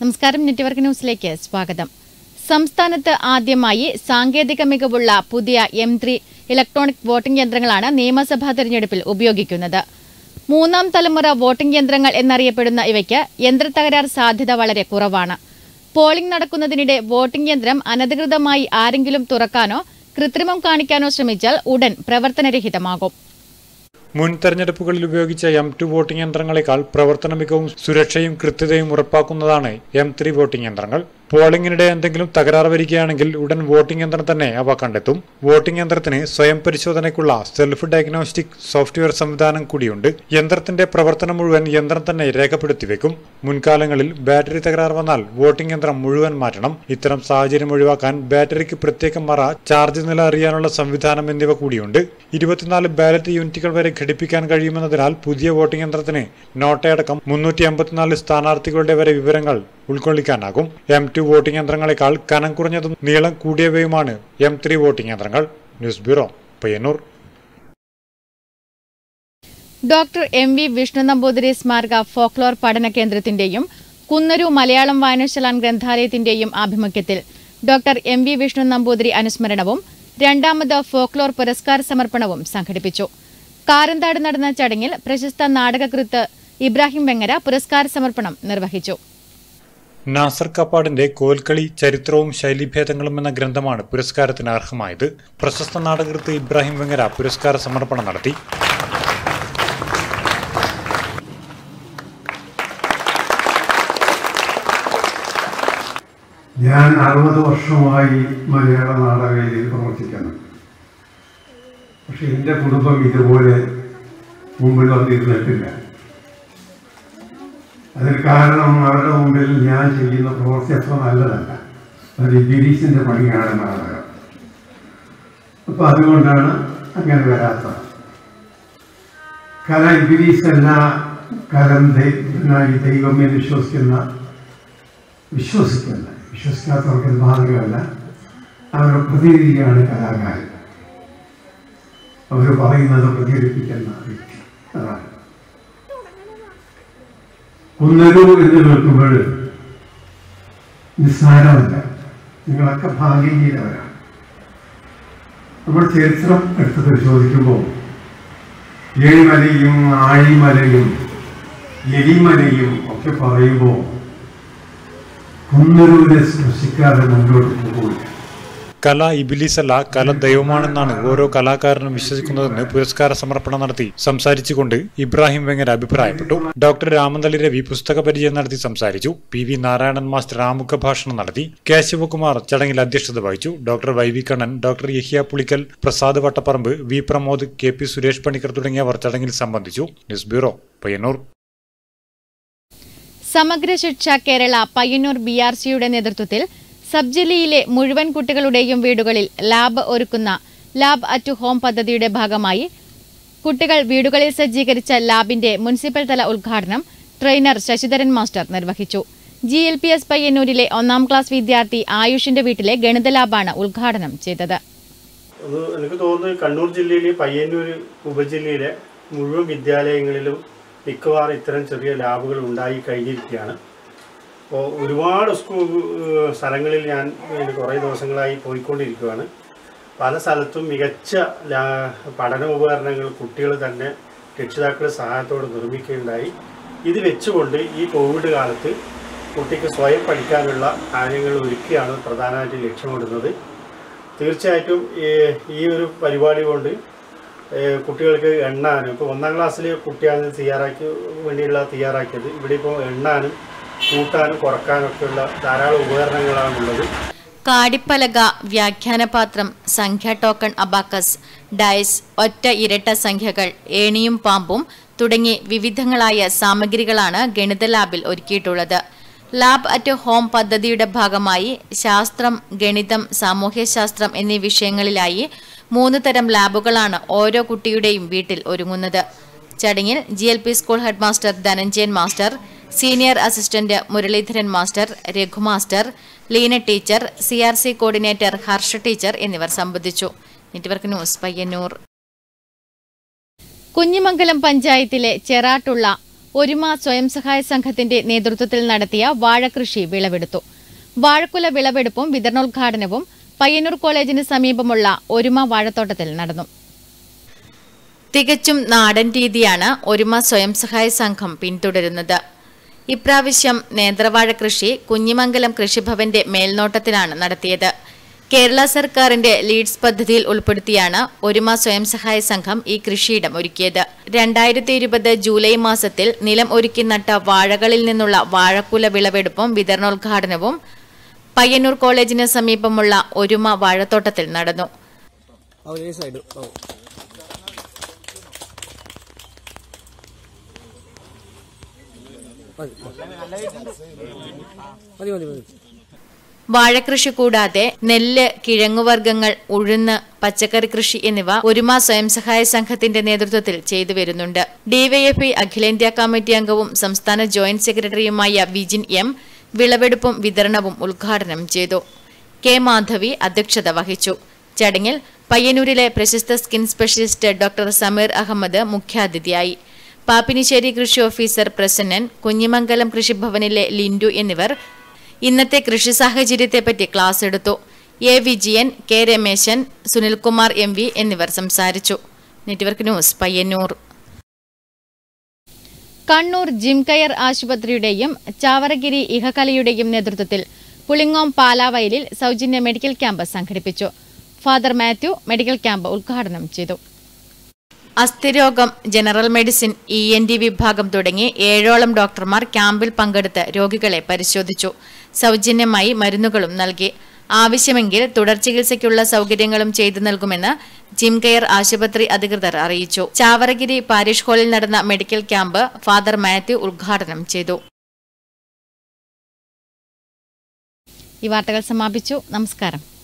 നമസ്കാരം നെറ്റ്വർക്ക് ന്യൂസിലേക്ക് സ്വാഗതം സംസ്ഥാനത്ത് ആദ്യമായി സാങ്കേതിക മികവുള്ള പുതിയ എം ത്രീ ഇലക്ട്രോണിക് വോട്ടിംഗ് യന്ത്രങ്ങളാണ് നിയമസഭാ തെരഞ്ഞെടുപ്പിൽ ഉപയോഗിക്കുന്നത് മൂന്നാം തലമുറ വോട്ടിംഗ് യന്ത്രങ്ങൾ എന്നറിയപ്പെടുന്ന ഇവയ്ക്ക് യന്ത്രത്തകരാർ സാധ്യത വളരെ കുറവാണ് പോളിംഗ് നടക്കുന്നതിനിടെ വോട്ടിംഗ് യന്ത്രം അനധികൃതമായി ആരെങ്കിലും തുറക്കാനോ കൃത്രിമം കാണിക്കാനോ ശ്രമിച്ചാൽ ഉടൻ പ്രവർത്തനരഹിതമാകും മുൻ തെരഞ്ഞെടുപ്പുകളിൽ ഉപയോഗിച്ച എം ടു വോട്ടിംഗ് യന്ത്രങ്ങളെക്കാൾ പ്രവർത്തന മികവും സുരക്ഷയും കൃത്യതയും ഉറപ്പാക്കുന്നതാണ് എം ത്രീ വോട്ടിംഗ് യന്ത്രങ്ങൾ പോളിംഗിനിടെ എന്തെങ്കിലും തകരാർ വരികയാണെങ്കിൽ ഉടൻ വോട്ടിംഗ് യന്ത്രം തന്നെ അവ കണ്ടെത്തും വോട്ടിംഗ് യന്ത്രത്തിന് സ്വയം പരിശോധനയ്ക്കുള്ള സെൽഫ് ഡയഗ്നോസ്റ്റിക് സോഫ്റ്റ്വെയർ സംവിധാനം കൂടിയുണ്ട് യന്ത്രത്തിന്റെ പ്രവർത്തനം മുഴുവൻ യന്ത്രം തന്നെ രേഖപ്പെടുത്തി വെക്കും മുൻകാലങ്ങളിൽ ബാറ്ററി തകരാർ വന്നാൽ വോട്ടിംഗ് യന്ത്രം മുഴുവൻ മാറ്റണം ഇത്തരം സാഹചര്യം ഒഴിവാക്കാൻ ബാറ്ററിക്ക് പ്രത്യേക മറ ചാർജ് നില അറിയാനുള്ള സംവിധാനം എന്നിവ കൂടിയുണ്ട് ഇരുപത്തിനാല് ബാലറ്റ് യൂണിറ്റുകൾ വരെ ഘടിപ്പിക്കാൻ കഴിയുമെന്നതിനാൽ പുതിയ വോട്ടിംഗ് യന്ത്രത്തിന് നോട്ടയടക്കം മുന്നൂറ്റി എൺപത്തിനാല് സ്ഥാനാർത്ഥികളുടെ വരെ വിവരങ്ങൾ ഉൾക്കൊള്ളിക്കാനാകും എം ടു വോട്ടിംഗ് യന്ത്രങ്ങളെക്കാൾ കനം കുറഞ്ഞതും നീളം കൂടിയവയുമാണ് എം ത്രീ വോട്ടിംഗ് യന്ത്രങ്ങൾ news bureau Payyanur doctor M V Vishnu Namboothiri സ്മാരക ഫോക്ലോർ പഠന കേന്ദ്രത്തിന്റെയും കുന്നരു മലയാളം വായനശാല ഗ്രന്ഥാലയത്തിന്റെയും ആഭിമുഖ്യത്തിൽ doctor M V Vishnu Namboothiri അനുസ്മരണവും രണ്ടാമത് ഫോക്ലോർ പുരസ്കാര സമർപ്പണവും സംഘടിപ്പിച്ചു കാരന്താട് നടന്ന ചടങ്ങിൽ പ്രശസ്ത നാടകകൃത്ത് ഇബ്രാഹിം വെങ്ങര പുരസ്കാര സമർപ്പണം നിർവഹിച്ചു നാസർ കപ്പാടിന്റെ കോൽക്കളി ചരിത്രവും ശൈലീഭേദങ്ങളും എന്ന ഗ്രന്ഥമാണ് പുരസ്കാരത്തിന് അർഹമായത് പ്രശസ്ത നാടകൃത്ത് ഇബ്രാഹിം വെങ്ങര പുരസ്കാര സമർപ്പണം നടത്തി ഞാൻ അറുപത് വർഷമായി മലയാള നാടകവേദിയിൽ പ്രവർത്തിക്കുന്നു പക്ഷെ എൻ്റെ കുടുംബം ഇതുപോലെ മുമ്പിൽ വന്നിരുന്നിട്ടില്ല അതിന് കാരണം അവരുടെ മുമ്പിൽ ഞാൻ ചെയ്യുന്ന പ്രവൃത്തി അത്ര നല്ലതല്ല അത് ഇബിലീസിൻ്റെ പണിയാണ് നാടകം അപ്പം അതുകൊണ്ടാണ് അങ്ങനെ വരാത്തത് കല ഇബിലീസല്ല കലം ദൈവ ദൈവമേ വിശ്വസിക്കുന്ന വിശ്വസിക്കുന്ന വിശ്വസിക്കാത്തവർക്ക് ഇത് ബാധകമല്ല അവരുടെ പ്രതിനിധിയാണ് കലാകാരൻ അവർ പറയുന്നത് പ്രചരിപ്പിക്കുന്ന വ്യക്തി അതാണ് കുന്നരു എന്ന് കേൾക്കുമ്പോൾ നിസ്സാരമല്ല നിങ്ങളൊക്കെ ഭാഗ്യം ചെയ്തവരാണ് നമ്മൾ ചരിത്രം എടുത്ത് പരിശോധിക്കുമ്പോൾ ഏഴിമലയും ആഴിമലയും എലിമലയും ഒക്കെ പറയുമ്പോൾ കുന്നരൂരെ സ്പർശിക്കാതെ മുന്നോട്ട് പോകില്ല കല ഇബിലീസല്ല കല ദൈവമാണെന്നാണ് ഓരോ കലാകാരനും വിശ്വസിക്കുന്നതെന്ന് പുരസ്കാര സമർപ്പണം നടത്തി സംസാരിച്ചുകൊണ്ട് ഇബ്രാഹിം വെങ്ങര അഭിപ്രായപ്പെട്ടു ഡോക്ടർ രാമന്തളി രവി പുസ്തക പരിചയം നടത്തി സംസാരിച്ചു പി വി നാരായണൻ മാസ്റ്റർ ആമുഖ ഭാഷണം നടത്തി കേശവകുമാർ ചടങ്ങിൽ അധ്യക്ഷത വഹിച്ചു doctor Y V Kannan doctor Yahiya Pulikkal Prasad Vattaparambu V Pramod K P Suresh Panicker തുടങ്ങിയവർ ചടങ്ങിൽ സംബന്ധിച്ചു ന്യൂസ് ബ്യൂറോ പയ്യന്നൂർ സമഗ്ര ശിക്ഷ കേരള പയ്യന്നൂർ ബി ആർ സിയുടെ നേതൃത്വത്തിൽ സബ് ജില്ലയിലെ മുഴുവൻ കുട്ടികളുടെയും വീടുകളിൽ ലാബ് ഒരുക്കുന്ന ലാബ് അറ്റ് ഹോം പദ്ധതിയുടെ ഭാഗമായി കുട്ടികൾ വീടുകളിൽ സജ്ജീകരിച്ച ലാബിന്റെ മുനിസിപ്പൽ തല ഉദ്ഘാടനം ട്രെയിനർ ശശിധരൻ മാസ്റ്റർ നിർവഹിച്ചു ജി എൽ പി എസ് പയ്യന്നൂരിലെ ഒന്നാം ക്ലാസ് വിദ്യാർത്ഥി ആയുഷിന്റെ വീട്ടിലെ ഗണിത ലാബാണ് ഉദ്ഘാടനം ചെയ്തത് അത് എനിക്ക് തോന്നുന്നു കണ്ണൂർ ജില്ലയിലെ പയ്യന്നൂർ ഉപജില്ലയിലെ മുഴുവൻ വിദ്യാലയങ്ങളിലും മിക്കവാറും ഇത്തരം ചെറിയ ലാബുകൾ ഉണ്ടായി കഴിഞ്ഞിരിക്കുകയാണ് അപ്പോൾ ഒരുപാട് സ്കൂൾ ഏഹ് സ്ഥലങ്ങളിൽ ഞാൻ ഏഹ് കുറേ ദിവസങ്ങളായി പോയിക്കൊണ്ടിരിക്കുകയാണ് പല സ്ഥലത്തും മികച്ച ലാ പഠന ഉപകരണങ്ങൾ കുട്ടികൾ തന്നെ രക്ഷിതാക്കളുടെ സഹായത്തോടെ നിർമ്മിക്കുകയുണ്ടായി ഇത് വെച്ചുകൊണ്ട് ഈ കോവിഡ് കാലത്ത് കുട്ടിക്ക് സ്വയം പഠിക്കാനുള്ള കാര്യങ്ങൾ ഒരുക്കിയാണ് പ്രധാനമായിട്ട് ലക്ഷ്യമിടുന്നത് തീർച്ചയായിട്ടും ഈ- ഈ ഒരു പരിപാടി കൊണ്ട് ഏഹ് കുട്ടികൾക്ക് എണ്ണാനും ഇപ്പോൾ ഒന്നാം ക്ലാസ്സിലെ കുട്ടിയാണ് തയ്യാറാക്കി വേണ്ടിയുള്ള തയ്യാറാക്കിയത് ഇവിടെ ഇപ്പോൾ എണ്ണാനും കൂട്ടാനും കുറക്കാനും ഒക്കെയുള്ള ധാരാളം ഉപകരണങ്ങളാണുള്ളത് കാടിപ്പലക വ്യാഖ്യാനപാത്രം സംഖ്യാ ടോക്കൺ അബാക്കസ് ഡയസ് ഒറ്റ ഇരട്ട സംഖ്യകൾ ഏണിയും പാമ്പും തുടങ്ങി വിവിധങ്ങളായ സാമഗ്രികളാണ് ഗണിത ലാബിൽ ഒരുക്കിയിട്ടുള്ളത് ലാബ് അറ്റ് ഹോം പദ്ധതിയുടെ ഭാഗമായി ശാസ്ത്രം ഗണിതം സാമൂഹ്യശാസ്ത്രം എന്നീ വിഷയങ്ങളിലായി മൂന്ന് തരം ലാബുകളാണ് ഓരോ കുട്ടിയുടെയും വീട്ടിൽ ഒരുങ്ങുന്നത് ചടങ്ങിൽ G L P school head master Dhananjayan master senior assistant Muraleedharan master Raghu master Leena teacher C R C coordinator Harsha teacher എന്നിവർ സംബന്ധിച്ചു നെറ്റ്വർക്ക് ന്യൂസ് പയ്യന്നൂർ കുഞ്ഞിമംഗലം പഞ്ചായത്തിലെ ചെറാട്ടുള്ള ഒരുമ സ്വയം സഹായ സംഘത്തിന്റെ നേതൃത്വത്തിൽ നടത്തിയ വാഴകൃഷി വിളവെടുത്തു വാഴക്കുല വിളവെടുപ്പും വിതരണോദ്ഘാടനവും പയ്യന്നൂർ കോളേജിന് സമീപമുള്ള ഒരുമ വാഴത്തോട്ടത്തിൽ നടന്നു തികച്ചും നാടൻ രീതിയാണ് ഒരുമ സ്വയം സഹായ സംഘം പിന്തുടരുന്നത് ഇപ്രാവശ്യം നേന്ത്രവാഴ കൃഷി കുഞ്ഞിമംഗലം കൃഷിഭവന്റെ മേൽനോട്ടത്തിലാണ് നടത്തിയത് കേരള സർക്കാരിന്റെ ലീഡ്സ് പദ്ധതിയിൽ ഉൾപ്പെടുത്തിയാണ് ഒരുമ സ്വയം സഹായ സംഘം ഈ കൃഷിയിടം ഒരുക്കിയത് രണ്ടായിരത്തി ഇരുപത് ജൂലൈ മാസത്തിൽ നിലം ഒരുക്കി നട്ട വാഴകളിൽ നിന്നുള്ള വാഴക്കുല വിളവെടുപ്പും വിതരണോദ്ഘാടനവും പയ്യന്നൂർ കോളേജിന് സമീപമുള്ള ഒരുമ വാഴത്തോട്ടത്തിൽ നടന്നു ಹೌದು ಈ ಸೈಡು ಹೌದು മതി മതി മതി വാഴകൃഷി കൂടാതെ നെല്ല് കിഴങ്ങുവർഗ്ഗങ്ങൾ ഉഴുന്ന് പച്ചക്കറി കൃഷി എന്നിവ ഒരുമ സ്വയം സഹായ സംഘത്തിന്റെ നേതൃത്വത്തിൽ ചെയ്തു വരുന്നുണ്ട് ഡിവൈഎഫ്ഐ അഖിലേന്ത്യാ കമ്മിറ്റി അംഗവും സംസ്ഥാന ജോയിന്റ് സെക്രട്ടറിയുമായ വിജിൻ എം വിളവെടുപ്പും വിതരണവും ഉദ്ഘാടനം ചെയ്തു കെ മാധവി അധ്യക്ഷത വഹിച്ചു ചടങ്ങിൽ പയ്യന്നൂരിലെ പ്രശസ്ത skin specialist doctor Sameer Ahmed മുഖ്യാതിഥിയായി പാപ്പിനിശ്ശേരി കൃഷി ഓഫീസർ പ്രസന്നൻ കുഞ്ഞിമംഗലം കൃഷിഭവനിലെ ലിൻഡു എന്നിവർ ഇന്നത്തെ കൃഷി സാഹചര്യത്തെപ്പറ്റി ക്ലാസ് എടുത്തു A Vijayan K Rameshan Sunilkumar M V എന്നിവർ സംസാരിച്ചു നെറ്റ്വർക്ക് ന്യൂസ് പയ്യന്നൂർ കണ്ണൂർ ജിംകയർ ആശുപത്രിയുടെയും ചാവറഗിരി ഇഹകലയുടെയും നേതൃത്വത്തിൽ പുളിങ്ങോം പാലാവയലിൽ സൗജന്യ മെഡിക്കൽ ക്യാമ്പ് സംഘടിപ്പിച്ചു ഫാദർ മാത്യു മെഡിക്കൽ ക്യാമ്പ് ഉദ്ഘാടനം ചെയ്തു അസ്ഥിരോഗം general medicine E N T വിഭാഗം തുടങ്ങി ഏഴോളം ഡോക്ടർമാർ ക്യാമ്പിൽ പങ്കെടുത്ത് രോഗികളെ പരിശോധിച്ചു സൗജന്യമായി മരുന്നുകളും നൽകി ആവശ്യമെങ്കിൽ തുടർ ചികിത്സയ്ക്കുള്ള സൗകര്യങ്ങളും ചെയ്തു നൽകുമെന്ന് ജിം കെയർ ആശുപത്രി അധികൃതർ അറിയിച്ചു ചാവറഗിരി പാരിഷ് ഹാളിൽ നടന്ന മെഡിക്കൽ ക്യാമ്പ് ഫാദർ മാത്യു ഉദ്ഘാടനം ചെയ്തു ഈ വാർത്തകൾ സമാപിച്ചു നമസ്കാരം